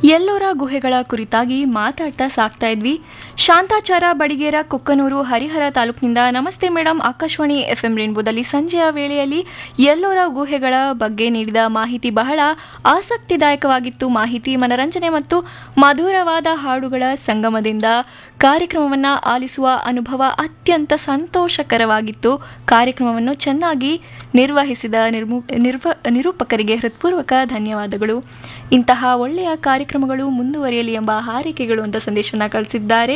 ಎಲ್ಲೋರ ಗುಹೆಗಳ ಕುರಿತಾಗಿ ಮಾತಾಡ್ತಾ ಸಾಕ್ತಾ ಇದ್ವಿ ಶಾಂತಾಚಾರ ಬಡಿಗೇರ ಕೊಕ್ಕನೂರು ಹರಿಹರ ತಾಲೂಕಿನಿಂದ ನಮಸ್ತೆ ಮೇಡಮ್ ಆಕಾಶವಾಣಿ ಎಫ್ ಎಂ ರೇನ್ಬೋದಲ್ಲಿ ಸಂಜೆಯ ವೇಳೆಯಲ್ಲಿ ಎಲ್ಲೋರ ಗುಹೆಗಳ ಬಗ್ಗೆ ನೀಡಿದ ಮಾಹಿತಿ ಬಹಳ ಆಸಕ್ತಿದಾಯಕವಾಗಿತ್ತು ಮಾಹಿತಿ ಮನರಂಜನೆ ಮತ್ತು ಮಧುರವಾದ ಹಾಡುಗಳ ಸಂಗಮದಿಂದ ಕಾರ್ಯಕ್ರಮವನ್ನು ಆಲಿಸುವ ಅನುಭವ ಅತ್ಯಂತ ಸಂತೋಷಕರವಾಗಿತ್ತು ಕಾರ್ಯಕ್ರಮವನ್ನು ಚೆನ್ನಾಗಿ ನಿರ್ವಹಿಸಿದ ನಿರ್ಮು ನಿರ್ವ ನಿರೂಪಕರಿಗೆ ಹೃತ್ಪೂರ್ವಕ ಧನ್ಯವಾದಗಳು ಇಂತಹ ಒಳ್ಳೆಯ ಕಾರ್ಯಕ್ರಮಗಳು ಮುಂದುವರಿಯಲಿ ಎಂಬ ಹಾರೈಕೆಗಳು ಅಂತ ಸಂದೇಶವನ್ನು ಕಳಿಸಿದ್ದಾರೆ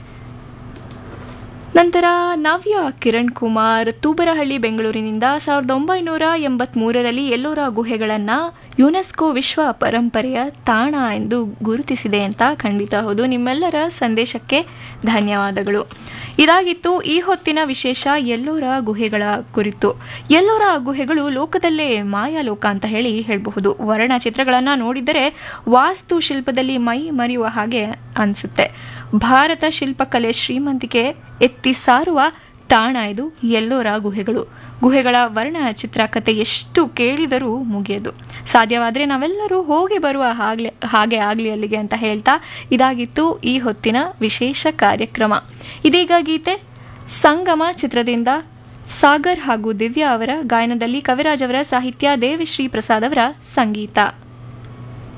ನಂತರ ನವ್ಯ ಕಿರಣ್ ಕುಮಾರ್ ತೂಬರಹಳ್ಳಿ ಬೆಂಗಳೂರಿನಿಂದ ಸಾವಿರದ ಒಂಬೈನೂರ ಎಂಬತ್ಮೂರರಲ್ಲಿ ಎಲ್ಲೋರ ಗುಹೆಗಳನ್ನು ಯುನೆಸ್ಕೋ ವಿಶ್ವ ಪರಂಪರೆಯ ತಾಣ ಎಂದು ಗುರುತಿಸಿದೆ ಅಂತ ಖಂಡಿತ ಹೌದು ನಿಮ್ಮೆಲ್ಲರ ಸಂದೇಶಕ್ಕೆ ಧನ್ಯವಾದಗಳು ಇದಾಗಿತ್ತು ಈ ಹೊತ್ತಿನ ವಿಶೇಷ ಎಲ್ಲೋರ ಗುಹೆಗಳ ಕುರಿತು ಎಲ್ಲೋರ ಗುಹೆಗಳು ಲೋಕದಲ್ಲೇ ಮಾಯಾಲೋಕ ಅಂತ ಹೇಳಿ ಹೇಳಬಹುದು ವರ್ಣಚಿತ್ರಗಳನ್ನು ನೋಡಿದರೆ ವಾಸ್ತು ಶಿಲ್ಪದಲ್ಲಿ ಮೈ ಮರೆಯುವ ಹಾಗೆ ಅನಿಸುತ್ತೆ ಭಾರತ ಶಿಲ್ಪಕಲೆ ಶ್ರೀಮಂತಿಕೆ ಎತ್ತಿ ಸಾರುವ ತಾಣ ಇದು ಎಲ್ಲೋರ ಗುಹೆಗಳು ಗುಹೆಗಳ ವರ್ಣ ಚಿತ್ರಕಥೆ ಎಷ್ಟು ಕೇಳಿದರೂ ಮುಗಿಯದು ಸಾಧ್ಯವಾದರೆ ನಾವೆಲ್ಲರೂ ಹೋಗಿ ಬರುವ ಹಾಗ್ಲೆ ಹಾಗೆ ಆಗಲಿ ಅಲ್ಲಿಗೆ ಅಂತ ಹೇಳ್ತಾ ಇದಾಗಿತ್ತು ಈ ಹೊತ್ತಿನ ವಿಶೇಷ ಕಾರ್ಯಕ್ರಮ ಇದೀಗ ಗೀತೆ ಸಂಗಮ ಚಿತ್ರದಿಂದ ಸಾಗರ್ ಹಾಗೂ ದಿವ್ಯಾ ಅವರ ಗಾಯನದಲ್ಲಿ ಕವಿರಾಜ್ ಅವರ ಸಾಹಿತ್ಯ ದೇವಿಶ್ರೀ ಪ್ರಸಾದ್ ಅವರ ಸಂಗೀತ